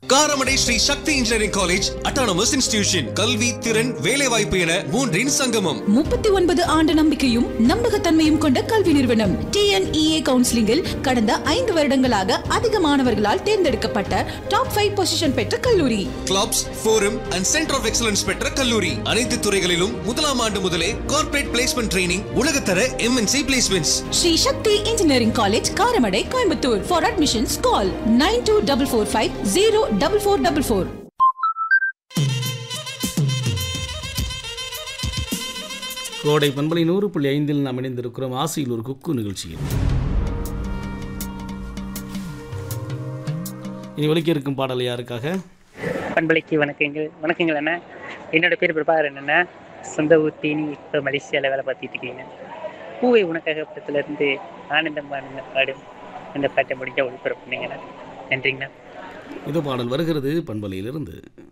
Karamadai Sri Sakthi engineering college autonomous institution கல்வி திறன் வேலைவாய்ப்பு என மூன்றின் சங்கமம் முப்பத்தி ஒன்பது ஆண்டு நம்பிக்கையும் நம்பகத்தன்மையும் கொண்ட கல்வி நிறுவனம் டிஎன்இஏ கவுன்சிலிங்கில் கடந்த ஐந்து வருடங்களாக அதிக மாணவர்களால் தேர்ந்தெடுக்கப்பட்ட டாப் ஃபைவ் பொசிஷன் பெற்ற கல்லூரி clubs forum and centre of excellence பெற்ற கல்லூரி அனைத்து துறைகளிலும் முதலாம் ஆண்டு முதலே கார்ப்பரேட் பிளேஸ்மெண்ட் ட்ரைனிங் உலகத்தர MNC placements Sri Sakthi engineering college Karamadai Coimbatore for admissions call nine two double four five zero double four double four Kodai பண்பலை நூறு புள்ளி ஐந்தில் நாம் இணைந்திருக்கிறோம் ஆசையில் ஒரு குக்கு நிகழ்ச்சியில் இனி ஒலிக்க இருக்கும் பாடல் யாருக்காக பண்பலைக்கு வணக்கங்கள் வணக்கங்கள் அண்ணா என்னோட பேர் பிரபாகரன் அண்ணா சொந்த ஊர் தேனி இப்போ மலேசியாவில் வேலை பார்த்துட்டு இருக்கீங்க பூவை உனக்காக படத்துலேருந்து ஆனந்தம் ஆனந்தம் பாடும் அந்த பாட்டை முடிஞ்ச ஒளிபரப்புனீங்கண்ணா நன்றிங்கண்ணா இது பாடல் வருகிறது பண்பலையிலிருந்து